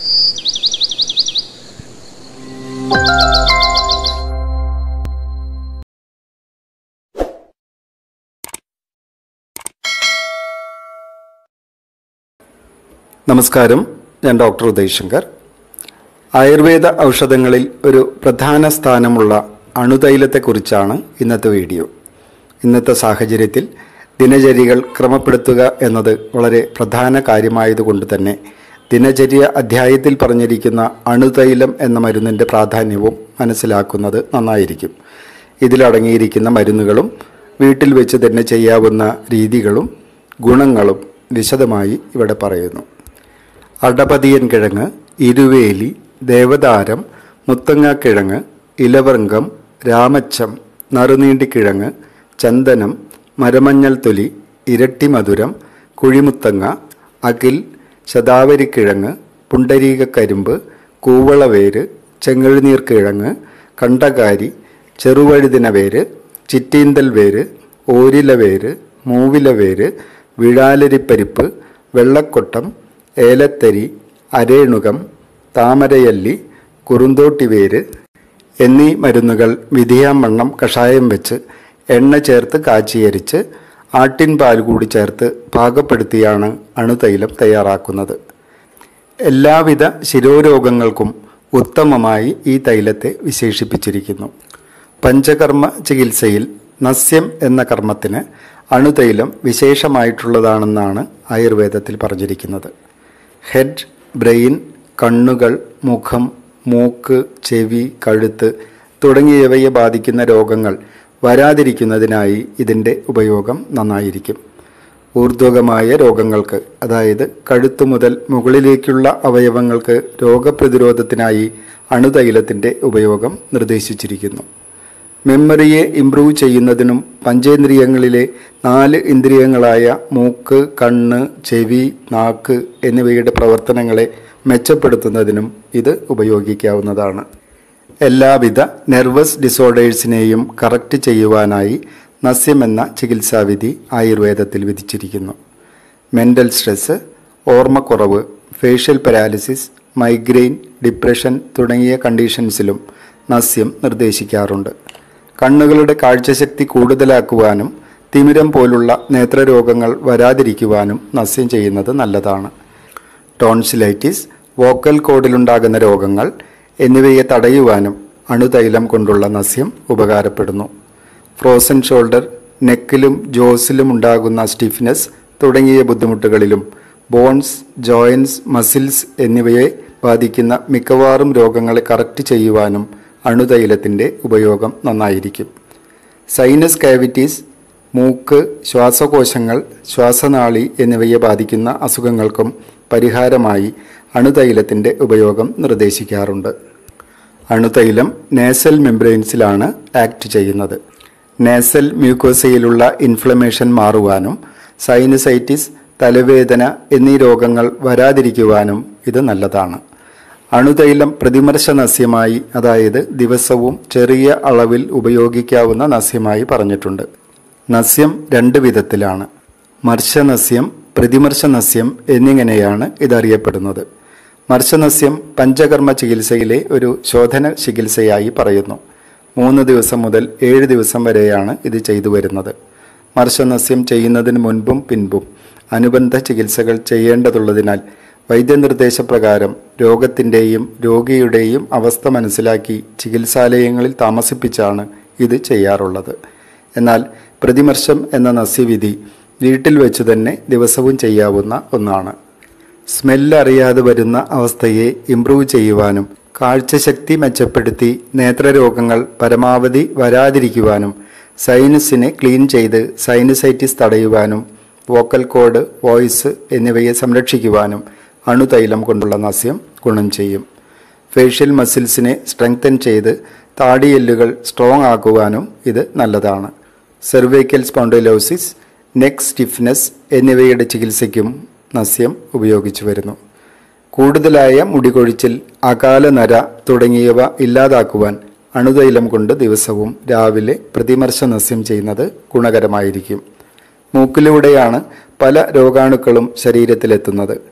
നമസ്കാരം ഞാൻ ഡോക്ടർ ഉദയ് ശങ്കർ ആയുർവേദ ഔഷധങ്ങളിൽ ഒരു പ്രധാന സ്ഥാനമുള്ള അണുതൈലത്തെക്കുറിച്ചാണ് ഇന്നത്തെ വീഡിയോ ഇന്നത്തെ സാഹചര്യത്തിൽ ദിനചര്യകൾ ക്രമപ്പെടുത്തുക എന്നത് വളരെ പ്രധാന കാര്യമായതുകൊണ്ട് തന്നെ ദിനചര്യ അധ്യായത്തിൽ പറഞ്ഞിരിക്കുന്ന അണുതൈലം എന്ന മരുന്നിൻ്റെ പ്രാധാന്യവും മനസ്സിലാക്കുന്നത് നന്നായിരിക്കും ഇതിലടങ്ങിയിരിക്കുന്ന മരുന്നുകളും വീട്ടിൽ വെച്ച് തന്നെ ചെയ്യാവുന്ന രീതികളും ഗുണങ്ങളും വിശദമായി ഇവിടെ പറയുന്നു അടപതിയൻ കിഴങ്ങ് ഇരുവേലി ദേവതാരം മുത്തങ്ങാക്കിഴങ്ങ് ഇലവൃങ്കം രാമച്ചം നറുനീണ്ടിക്കിഴങ്ങ് ചന്ദനം മരമഞ്ഞൾ തൊലി ഇരട്ടിമധുരം കുഴിമുത്തങ്ങ അകിൽ ശതാവരിക്കിഴങ്ങ് പുണ്ടരീകക്കരിമ്പ് കൂവളവേര് ചെങ്ങഴുനീർ കിഴങ്ങ് കണ്ടകാരി ചെറുവഴുതിന വേര് ചിറ്റീന്തൽ വേര് ഓരില വേര് മൂവില വേര് വിഴാലരിപ്പരിപ്പ് വെള്ളക്കൊട്ടം ഏലത്തരി അരേണുകം താമരയല്ലി കുറുന്തോട്ടിവേര് എന്നീ മരുന്നുകൾ വിധിയാമണ്ണം കഷായം വെച്ച് എണ്ണ ചേർത്ത് കാച്ചിയരിച്ച് ആട്ടിൻ പാൽ കൂടി ചേർത്ത് പാകപ്പെടുത്തിയാണ് അണുതൈലം തയ്യാറാക്കുന്നത് എല്ലാവിധ ശിരോരോഗങ്ങൾക്കും ഉത്തമമായി ഈ തൈലത്തെ വിശേഷിപ്പിച്ചിരിക്കുന്നു പഞ്ചകർമ്മ ചികിത്സയിൽ നസ്യം എന്ന കർമ്മത്തിന് അണുതൈലം വിശേഷമായിട്ടുള്ളതാണെന്നാണ് ആയുർവേദത്തിൽ പറഞ്ഞിരിക്കുന്നത് ഹെഡ് ബ്രെയിൻ കണ്ണുകൾ മുഖം മൂക്ക് ചെവി കഴുത്ത് തുടങ്ങിയവയെ ബാധിക്കുന്ന രോഗങ്ങൾ വരാതിരിക്കുന്നതിനായി ഇതിൻ്റെ ഉപയോഗം നന്നായിരിക്കും ഊർധ്വകമായ രോഗങ്ങൾക്ക് അതായത് കഴുത്തു മുതൽ മുകളിലേക്കുള്ള അവയവങ്ങൾക്ക് രോഗപ്രതിരോധത്തിനായി അണുതൈലത്തിൻ്റെ ഉപയോഗം നിർദ്ദേശിച്ചിരിക്കുന്നു മെമ്മറിയെ ഇംപ്രൂവ് ചെയ്യുന്നതിനും പഞ്ചേന്ദ്രിയങ്ങളിലെ നാല് ഇന്ദ്രിയങ്ങളായ മൂക്ക് കണ്ണ് ചെവി നാക്ക് എന്നിവയുടെ പ്രവർത്തനങ്ങളെ മെച്ചപ്പെടുത്തുന്നതിനും ഇത് ഉപയോഗിക്കാവുന്നതാണ് എല്ലാവിധ നെർവസ് ഡിസോർഡേഴ്സിനെയും കറക്റ്റ് ചെയ്യുവാനായി നസ്യം എന്ന ചികിത്സാവിധി ആയുർവേദത്തിൽ വിധിച്ചിരിക്കുന്നു മെൻ്റൽ സ്ട്രെസ് ഓർമ്മക്കുറവ് ഫേഷ്യൽ പാരാലിസിസ് മൈഗ്രെയിൻ ഡിപ്രഷൻ തുടങ്ങിയ കണ്ടീഷൻസിലും നസ്യം നിർദ്ദേശിക്കാറുണ്ട് കണ്ണുകളുടെ കാഴ്ചശക്തി കൂടുതലാക്കുവാനും തിമിരം പോലുള്ള നേത്രരോഗങ്ങൾ വരാതിരിക്കുവാനും നസ്യം ചെയ്യുന്നത് നല്ലതാണ് ടോൺസിലൈറ്റിസ് വോക്കൽ കോഡിലുണ്ടാകുന്ന രോഗങ്ങൾ എന്നിവയെ തടയുവാനും അണുതൈലം കൊണ്ടുള്ള നസ്യം ഉപകാരപ്പെടുന്നു ഫ്രോസൺ ഷോൾഡർ നെക്കിലും ജോസിലും ഉണ്ടാകുന്ന സ്റ്റിഫ്നെസ് തുടങ്ങിയ ബുദ്ധിമുട്ടുകളിലും ബോൺസ് ജോയിൻസ് മസിൽസ് എന്നിവയെ ബാധിക്കുന്ന മിക്കവാറും രോഗങ്ങളെ കറക്റ്റ് ചെയ്യുവാനും അണുതൈലത്തിൻ്റെ ഉപയോഗം നന്നായിരിക്കും സൈനസ് കാവിറ്റീസ് മൂക്ക് ശ്വാസകോശങ്ങൾ ശ്വാസനാളി എന്നിവയെ ബാധിക്കുന്ന അസുഖങ്ങൾക്കും പരിഹാരമായി അണുതൈലത്തിൻ്റെ ഉപയോഗം നിർദ്ദേശിക്കാറുണ്ട് അണുതൈലം നേസൽ മെംബ്രെയിൻസിലാണ് ആക്ട് ചെയ്യുന്നത് നേസൽ മ്യൂക്കോസയിലുള്ള ഇൻഫ്ലമേഷൻ മാറുവാനും സൈനസൈറ്റിസ് തലവേദന എന്നീ രോഗങ്ങൾ വരാതിരിക്കുവാനും ഇത് നല്ലതാണ് അണുതൈലം പ്രതിമർശ നസ്യമായി അതായത് ദിവസവും ചെറിയ അളവിൽ ഉപയോഗിക്കാവുന്ന നസ്യമായി പറഞ്ഞിട്ടുണ്ട് നസ്യം രണ്ട് വിധത്തിലാണ് മർശനസ്യം പ്രതിമർശനസ്യം എന്നിങ്ങനെയാണ് ഇതറിയപ്പെടുന്നത് മർശനസ്യം പഞ്ചകർമ്മ ചികിത്സയിലെ ഒരു ശോധന ചികിത്സയായി പറയുന്നു മൂന്ന് ദിവസം മുതൽ ഏഴ് ദിവസം വരെയാണ് ഇത് ചെയ്തു വരുന്നത് മർശനസ്യം ചെയ്യുന്നതിന് മുൻപും പിൻപും അനുബന്ധ ചികിത്സകൾ ചെയ്യേണ്ടതുള്ളതിനാൽ വൈദ്യനിർദ്ദേശപ്രകാരം രോഗത്തിൻ്റെയും രോഗിയുടെയും അവസ്ഥ മനസ്സിലാക്കി ചികിത്സാലയങ്ങളിൽ താമസിപ്പിച്ചാണ് ഇത് ചെയ്യാറുള്ളത് എന്നാൽ പ്രതിമർശം എന്ന നസ്യവിധി വീട്ടിൽ വെച്ച് തന്നെ ദിവസവും ചെയ്യാവുന്ന ഒന്നാണ് സ്മെല്ല് അറിയാതെ വരുന്ന അവസ്ഥയെ ഇംപ്രൂവ് ചെയ്യുവാനും കാഴ്ചശക്തി മെച്ചപ്പെടുത്തി നേത്രരോഗങ്ങൾ പരമാവധി വരാതിരിക്കുവാനും സൈനസിനെ ക്ലീൻ ചെയ്ത് സൈനസൈറ്റിസ് തടയുവാനും വോക്കൽ കോഡ് വോയിസ് എന്നിവയെ സംരക്ഷിക്കുവാനും അണുതൈലം കൊണ്ടുള്ള നസ്യം ഗുണം ചെയ്യും ഫേഷ്യൽ മസിൽസിനെ സ്ട്രെങ്തൻ ചെയ്ത് താടിയെല്ലുകൾ സ്ട്രോങ് ആക്കുവാനും ഇത് നല്ലതാണ് സെർവൈക്കൽ സ്പോണ്ടൈലോസിസ് നെക്ക് സ്റ്റിഫ്നെസ് എന്നിവയുടെ ചികിത്സയ്ക്കും നസ്യം ഉപയോഗിച്ചു വരുന്നു കൂടുതലായ മുടികൊഴിച്ചിൽ അകാല നര തുടങ്ങിയവ ഇല്ലാതാക്കുവാൻ അണുതൈലം കൊണ്ട് ദിവസവും രാവിലെ പ്രതിമർശ നസ്യം ചെയ്യുന്നത് ഗുണകരമായിരിക്കും മൂക്കിലൂടെയാണ് പല രോഗാണുക്കളും ശരീരത്തിലെത്തുന്നത്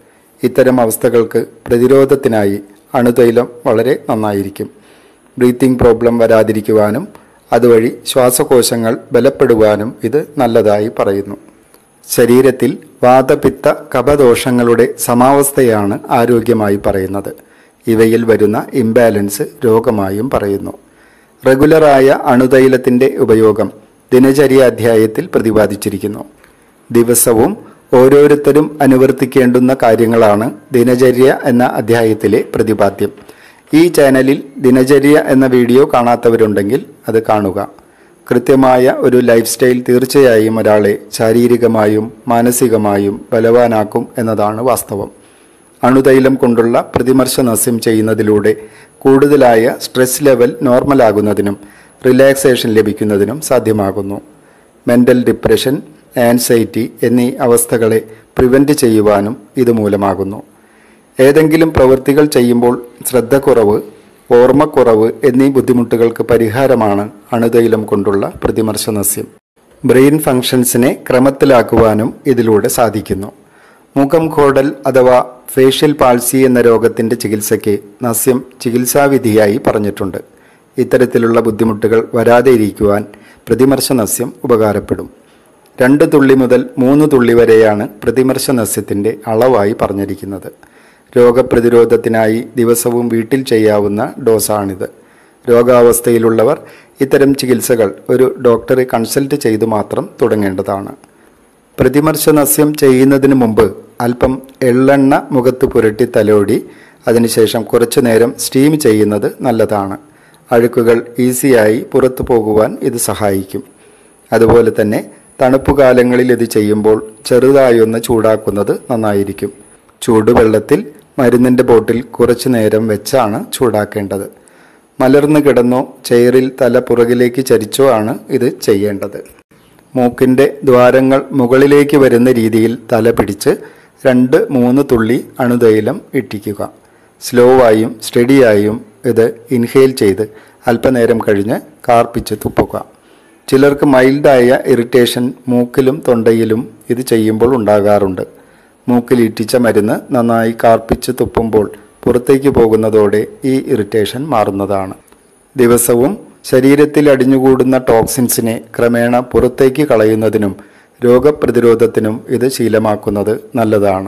ഇത്തരം അവസ്ഥകൾക്ക് പ്രതിരോധത്തിനായി അണുതൈലം വളരെ നന്നായിരിക്കും ബ്രീത്തിങ് പ്രോബ്ലം വരാതിരിക്കുവാനും അതുവഴി ശ്വാസകോശങ്ങൾ ബലപ്പെടുവാനും ഇത് നല്ലതായി പറയുന്നു ശരീരത്തിൽ വാതപിത്ത കഫദോഷങ്ങളുടെ സമാവസ്ഥയാണ് ആരോഗ്യമായി പറയുന്നത് ഇവയിൽ വരുന്ന ഇംബാലൻസ് രോഗമായും പറയുന്നു റെഗുലറായ അണുതൈലത്തിൻ്റെ ഉപയോഗം ദിനചര്യ അധ്യായത്തിൽ പ്രതിപാദിച്ചിരിക്കുന്നു ദിവസവും ഓരോരുത്തരും അനുവർത്തിക്കേണ്ടുന്ന കാര്യങ്ങളാണ് ദിനചര്യ എന്ന അധ്യായത്തിലെ പ്രതിപാദ്യം ഈ ചാനലിൽ ദിനചര്യ എന്ന വീഡിയോ കാണാത്തവരുണ്ടെങ്കിൽ അത് കാണുക കൃത്യമായ ഒരു ലൈഫ് സ്റ്റൈൽ തീർച്ചയായും ഒരാളെ ശാരീരികമായും മാനസികമായും ബലവാനാക്കും എന്നതാണ് വാസ്തവം അണുതൈലം കൊണ്ടുള്ള പ്രതിമർശ നസ്യം ചെയ്യുന്നതിലൂടെ കൂടുതലായ സ്ട്രെസ് ലെവൽ നോർമലാകുന്നതിനും റിലാക്സേഷൻ ലഭിക്കുന്നതിനും സാധ്യമാകുന്നു മെൻ്റൽ ഡിപ്രഷൻ ആൻസൈറ്റി എന്നീ അവസ്ഥകളെ പ്രിവെൻറ്റ് ചെയ്യുവാനും ഇത് മൂലമാകുന്നു ഏതെങ്കിലും പ്രവൃത്തികൾ ചെയ്യുമ്പോൾ ശ്രദ്ധക്കുറവ് ഓർമ്മക്കുറവ് എന്നീ ബുദ്ധിമുട്ടുകൾക്ക് പരിഹാരമാണ് അണുതൈലം കൊണ്ടുള്ള പ്രതിമർശ നസ്യം ബ്രെയിൻ ഫങ്ഷൻസിനെ ക്രമത്തിലാക്കുവാനും ഇതിലൂടെ സാധിക്കുന്നു മുഖം ഘോടൽ അഥവാ ഫേഷ്യൽ പാൾസി എന്ന രോഗത്തിൻ്റെ ചികിത്സയ്ക്ക് നസ്യം ചികിത്സാവിധിയായി പറഞ്ഞിട്ടുണ്ട് ഇത്തരത്തിലുള്ള ബുദ്ധിമുട്ടുകൾ വരാതെ ഇരിക്കുവാൻ പ്രതിമർശ നസ്യം ഉപകാരപ്പെടും രണ്ട് തുള്ളി മുതൽ മൂന്ന് തുള്ളി വരെയാണ് പ്രതിമർശ നസ്യത്തിൻ്റെ അളവായി പറഞ്ഞിരിക്കുന്നത് രോഗപ്രതിരോധത്തിനായി ദിവസവും വീട്ടിൽ ചെയ്യാവുന്ന ഡോസാണിത് രോഗാവസ്ഥയിലുള്ളവർ ഇത്തരം ചികിത്സകൾ ഒരു ഡോക്ടറെ കൺസൾട്ട് ചെയ്തു മാത്രം തുടങ്ങേണ്ടതാണ് പ്രതിമർശ നസ്യം ചെയ്യുന്നതിന് മുമ്പ് അല്പം എള്ളെണ്ണ മുഖത്ത് പുരട്ടി തലോടി അതിനുശേഷം കുറച്ചു നേരം സ്റ്റീം ചെയ്യുന്നത് നല്ലതാണ് അഴുക്കുകൾ ഈസിയായി പുറത്തു പോകുവാൻ ഇത് സഹായിക്കും അതുപോലെ തന്നെ തണുപ്പ് കാലങ്ങളിൽ ഇത് ചെയ്യുമ്പോൾ ചെറുതായൊന്ന് ചൂടാക്കുന്നത് നന്നായിരിക്കും ചൂടുവെള്ളത്തിൽ മരുന്നിൻ്റെ ബോട്ടിൽ കുറച്ചു നേരം വെച്ചാണ് ചൂടാക്കേണ്ടത് മലർന്നു കിടന്നോ ചെയറിൽ തല പുറകിലേക്ക് ചരിച്ചോ ആണ് ഇത് ചെയ്യേണ്ടത് മൂക്കിൻ്റെ ദ്വാരങ്ങൾ മുകളിലേക്ക് വരുന്ന രീതിയിൽ തല പിടിച്ച് രണ്ട് മൂന്ന് തുള്ളി അണുതൈലം ഇട്ടിക്കുക സ്ലോ ആയും സ്റ്റഡിയായും ഇത് ഇൻഹെയിൽ ചെയ്ത് അല്പനേരം കഴിഞ്ഞ് കാർപ്പിച്ച് തുപ്പുക ചിലർക്ക് മൈൽഡായ ഇറിറ്റേഷൻ മൂക്കിലും തൊണ്ടയിലും ഇത് ചെയ്യുമ്പോൾ ഉണ്ടാകാറുണ്ട് മൂക്കിൽ ഇറ്റിച്ച മരുന്ന് നന്നായി കാർപ്പിച്ച് തുപ്പുമ്പോൾ പുറത്തേക്ക് പോകുന്നതോടെ ഈ ഇറിറ്റേഷൻ മാറുന്നതാണ് ദിവസവും ശരീരത്തിൽ അടിഞ്ഞുകൂടുന്ന ടോക്സിൻസിനെ ക്രമേണ പുറത്തേക്ക് കളയുന്നതിനും രോഗപ്രതിരോധത്തിനും ഇത് ശീലമാക്കുന്നത് നല്ലതാണ്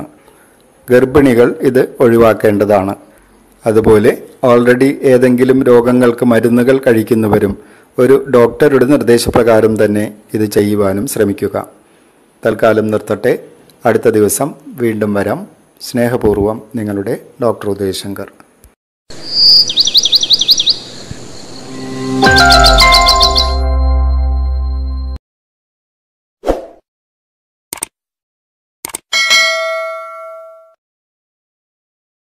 ഗർഭിണികൾ ഇത് ഒഴിവാക്കേണ്ടതാണ് അതുപോലെ ഓൾറെഡി ഏതെങ്കിലും രോഗങ്ങൾക്ക് മരുന്നുകൾ കഴിക്കുന്നവരും ഒരു ഡോക്ടറുടെ നിർദ്ദേശപ്രകാരം തന്നെ ഇത് ചെയ്യുവാനും ശ്രമിക്കുക തൽക്കാലം നിർത്തട്ടെ അടുത്ത ദിവസം വീണ്ടും വരാം സ്നേഹപൂർവ്വം നിങ്ങളുടെ ഡോക്ടർ ഉദയശങ്കർ